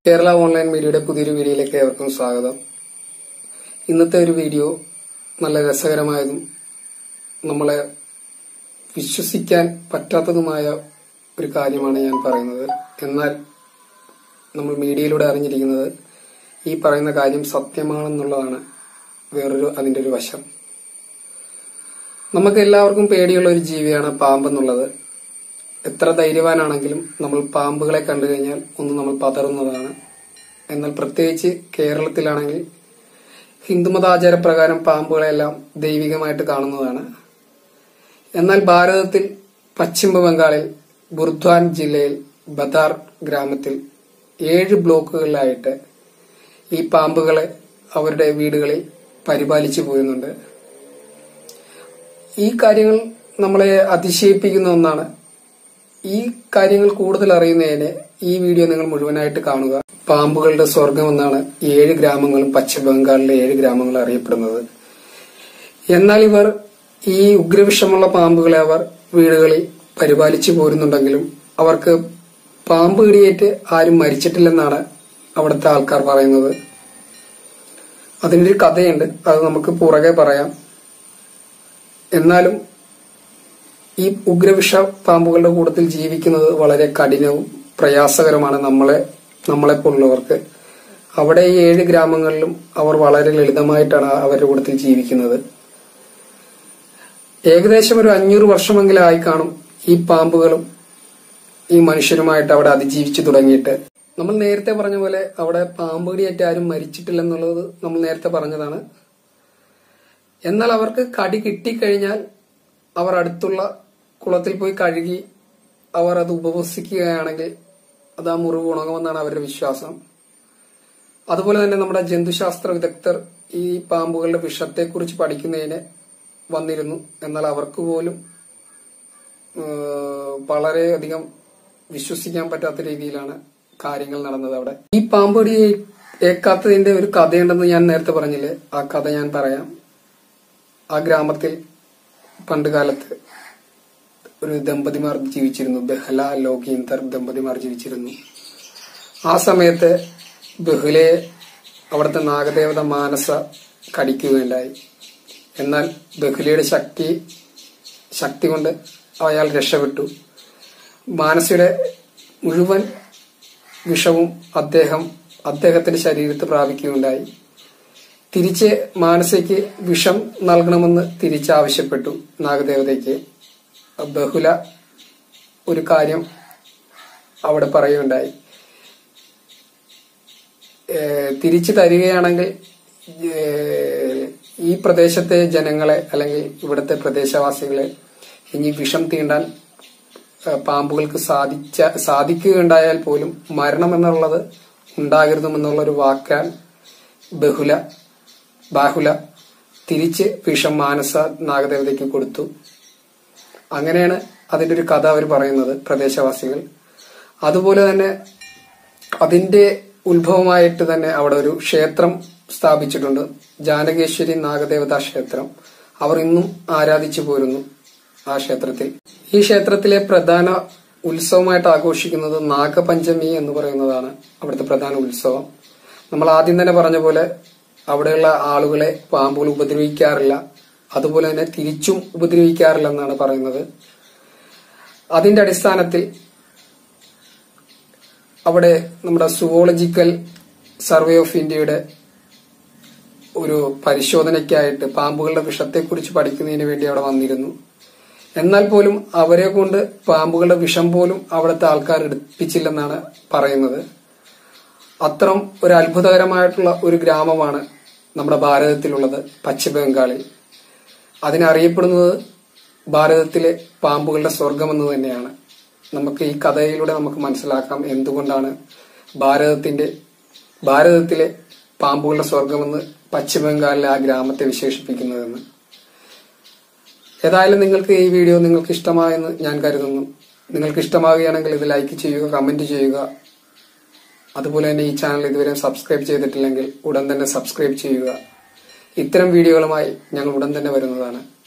Kerala online മീഡിയയുടെ പുതിയൊരു വീഡിയോയിലേക്ക് ഏവർക്കും സ്വാഗതം ഇന്നത്തെ ഒരു വീഡിയോ നല്ല രസകരമായതും നമ്മളെ വിശ്വസിക്കാൻ പറ്റാത്തതുമായ ഒരു കാര്യമാണ് ഞാൻ പറയുന്നത് എന്നാൽ നമ്മൾ മീഡിയയിലൂടെ അറിഞ്ഞിരിക്കുന്നത് ഈ പറയുന്ന കാര്യം സത്യമാണെന്നുള്ളതാണ് വേറൊരു അതിന്റെ ഒരു വശം നമുക്ക് എല്ലാവർക്കും പേടിയുള്ള ഒരു ജീവിയാണ് പാമ്പെന്നുള്ളത് എത്ര ധൈര്യവാനാണെങ്കിലും നമ്മൾ പാമ്പുകളെ കണ്ടു കഴിഞ്ഞാൽ ഒന്ന് നമ്മൾ പതറുന്നതാണ് എന്നാൽ പ്രത്യേകിച്ച് കേരളത്തിലാണെങ്കിൽ ഹിന്ദുമതാചാരപ്രകാരം പാമ്പുകളെല്ലാം ദൈവികമായിട്ട് കാണുന്നതാണ് എന്നാൽ ഭാരതത്തിൽ പശ്ചിമ ബംഗാളിൽ ബുർദ്വാൻ ജില്ലയിൽ ബദാർ ഗ്രാമത്തിൽ ഏഴ് ബ്ലോക്കുകളിലായിട്ട് ഈ പാമ്പുകളെ അവരുടെ വീടുകളിൽ പരിപാലിച്ചു പോരുന്നുണ്ട് ഈ കാര്യങ്ങൾ നമ്മളെ അതിശയിപ്പിക്കുന്ന ഒന്നാണ് ഈ കാര്യങ്ങൾ കൂടുതൽ അറിയുന്നതിന് ഈ വീഡിയോ നിങ്ങൾ മുഴുവനായിട്ട് കാണുക പാമ്പുകളുടെ സ്വർഗം എന്നാണ് ഏഴ് ഗ്രാമങ്ങളും പശ്ചിമ ബംഗാളിലെ ഏഴ് ഗ്രാമങ്ങൾ അറിയപ്പെടുന്നത് എന്നാൽ ഇവർ ഈ ഉഗ്രവിഷമുള്ള പാമ്പുകളെ അവർ വീടുകളിൽ പരിപാലിച്ചു പോരുന്നുണ്ടെങ്കിലും അവർക്ക് പാമ്പ് കടിയേറ്റ് ആരും മരിച്ചിട്ടില്ലെന്നാണ് അവിടുത്തെ ആൾക്കാർ പറയുന്നത് അതിൻ്റെ ഒരു കഥയുണ്ട് അത് നമുക്ക് പുറകെ പറയാം എന്നാലും ഈ ഉഗ്രവിഷ പാമ്പുകളുടെ കൂട്ടത്തിൽ ജീവിക്കുന്നത് വളരെ കഠിനവും പ്രയാസകരമാണ് നമ്മളെ നമ്മളെപ്പോലുള്ളവർക്ക് അവിടെ ഈ ഏഴ് ഗ്രാമങ്ങളിലും അവർ വളരെ ലളിതമായിട്ടാണ് അവരുടെ കൂട്ടത്തിൽ ജീവിക്കുന്നത് ഏകദേശം ഒരു അഞ്ഞൂറ് വർഷമെങ്കിലും ആയി കാണും ഈ പാമ്പുകളും ഈ മനുഷ്യരുമായിട്ട് അവിടെ അതിജീവിച്ചു തുടങ്ങിയിട്ട് നമ്മൾ നേരത്തെ പറഞ്ഞ പോലെ അവിടെ പാമ്പ് കടിയേറ്റ് ആരും മരിച്ചിട്ടില്ലെന്നുള്ളത് നമ്മൾ നേരത്തെ പറഞ്ഞതാണ് എന്നാൽ അവർക്ക് കടി കിട്ടിക്കഴിഞ്ഞാൽ അവർ അടുത്തുള്ള കുളത്തിൽ പോയി കഴുകി അവർ അത് ഉപവസിക്കുകയാണെങ്കിൽ അത് ആ മുറിവ് ഉണങ്ങുമെന്നാണ് അവരുടെ വിശ്വാസം അതുപോലെ തന്നെ നമ്മുടെ ജന്തുശാസ്ത്ര വിദഗ്ധർ ഈ പാമ്പുകളുടെ വിഷത്തെക്കുറിച്ച് പഠിക്കുന്നതിന് വന്നിരുന്നു എന്നാൽ അവർക്ക് പോലും ഏഹ്, വളരെയധികം വിശ്വസിക്കാൻ പറ്റാത്ത രീതിയിലാണ് കാര്യങ്ങൾ നടന്നത് അവിടെ ഈ പാമ്പടി ഏക്കാത്തതിന്റെ ഒരു കഥയുണ്ടെന്ന് ഞാൻ നേരത്തെ പറഞ്ഞില്ലേ ആ കഥ ഞാൻ പറയാം ആ ഗ്രാമത്തിൽ പണ്ട് കാലത്ത് ഒരു ദമ്പതിമാർ ജീവിച്ചിരുന്നു ബെഹല ലോകീന്ദർ ദമ്പതിമാർ ജീവിച്ചിരുന്നു ആ സമയത്ത് ബഹുലയെ അവിടുത്തെ നാഗദേവത മാനസ കടിക്കുകയുണ്ടായി എന്നാൽ ബഹുലയുടെ ശക്തി ശക്തി കൊണ്ട് അയാൾ രക്ഷപ്പെട്ടു മാനസയുടെ മുഴുവൻ വിഷവും അദ്ദേഹം അദ്ദേഹത്തിന്റെ ശരീരത്ത് പ്രാപിക്കുകയുണ്ടായി തിരിച്ച് മാനസയ്ക്ക് വിഷം നൽകണമെന്ന് തിരിച്ചാവശ്യപ്പെട്ടു നാഗദേവതയ്ക്ക് ബഹുല ഒരു കാര്യം അവിടെ പറയുകയുണ്ടായി ഏഹ് തിരിച്ചു തരികയാണെങ്കിൽ ഏഹ് ഈ പ്രദേശത്തെ ജനങ്ങളെ അല്ലെങ്കിൽ ഇവിടുത്തെ പ്രദേശവാസികളെ ഇനി വിഷം തീണ്ടാൻ ഏഹ് പാമ്പുകൾക്ക് സാധിച്ച സാധിക്കുകയുണ്ടായാൽ പോലും മരണം എന്നുള്ളത് ഉണ്ടാകരുതുമെന്നുള്ള ഒരു വാക്കാൻ ബഹുല ബാഹുല തിരിച്ച് വിഷം മാനസ നാഗദേവതയ്ക്ക് കൊടുത്തു അങ്ങനെയാണ് അതിന്റെ ഒരു കഥ അവർ പറയുന്നത് പ്രദേശവാസികൾ അതുപോലെ തന്നെ അതിന്റെ ഉത്ഭവമായിട്ട് തന്നെ അവിടെ ഒരു ക്ഷേത്രം സ്ഥാപിച്ചിട്ടുണ്ട് ജാനകേശ്വരി നാഗദേവതാ ക്ഷേത്രം അവർ ഇന്നും ആരാധിച്ചു പോരുന്നു ആ ക്ഷേത്രത്തിൽ ഈ ക്ഷേത്രത്തിലെ പ്രധാന ഉത്സവമായിട്ട് ആഘോഷിക്കുന്നത് നാഗപഞ്ചമി എന്ന് പറയുന്നതാണ് അവിടുത്തെ പ്രധാന ഉത്സവം നമ്മൾ ആദ്യം തന്നെ പറഞ്ഞ പോലെ അവിടെയുള്ള ആളുകളെ പാമ്പുകൾ ഉപദ്രവിക്കാറില്ല അതുപോലെ തന്നെ തിരിച്ചും ഉപദ്രവിക്കാറില്ല എന്നാണ് പറയുന്നത് അതിന്റെ അടിസ്ഥാനത്തിൽ അവിടെ നമ്മുടെ സുവോളജിക്കൽ സർവേ ഓഫ് ഇന്ത്യയുടെ ഒരു പരിശോധനയ്ക്കായിട്ട് പാമ്പുകളുടെ വിഷത്തെക്കുറിച്ച് പഠിക്കുന്നതിന് വേണ്ടി അവിടെ വന്നിരുന്നു എന്നാൽ പോലും അവരെ കൊണ്ട് പാമ്പുകളുടെ വിഷം പോലും അവിടുത്തെ ആൾക്കാർ എടുപ്പിച്ചില്ലെന്നാണ് പറയുന്നത് അത്തരം ഒരു അത്ഭുതകരമായിട്ടുള്ള ഒരു ഗ്രാമമാണ് നമ്മുടെ ഭാരതത്തിലുള്ളത് പശ്ചിമ ബംഗാളിൽ അതിനറിയപ്പെടുന്നത് ഭാരതത്തിലെ പാമ്പുകളുടെ സ്വർഗമെന്ന് തന്നെയാണ് നമുക്ക് ഈ കഥയിലൂടെ നമുക്ക് മനസ്സിലാക്കാം എന്തുകൊണ്ടാണ് ഭാരതത്തിന്റെ ഭാരതത്തിലെ പാമ്പുകളുടെ സ്വർഗമെന്ന് പശ്ചിമ ബംഗാളിലെ ആ ഗ്രാമത്തെ വിശേഷിപ്പിക്കുന്നതെന്ന് ഏതായാലും നിങ്ങൾക്ക് ഈ വീഡിയോ നിങ്ങൾക്ക് ഇഷ്ടമായെന്ന് ഞാൻ കരുതുന്നു നിങ്ങൾക്ക് ഇഷ്ടമാവുകയാണെങ്കിൽ ഇത് ലൈക്ക് ചെയ്യുക കമന്റ് ചെയ്യുക അതുപോലെ തന്നെ ഈ ചാനൽ ഇതുവരെ സബ്സ്ക്രൈബ് ചെയ്തിട്ടില്ലെങ്കിൽ ഉടൻ തന്നെ സബ്സ്ക്രൈബ് ചെയ്യുക ഇത്തരം വീഡിയോകളുമായി ഞങ്ങൾ ഉടൻ തന്നെ വരുന്നതാണ്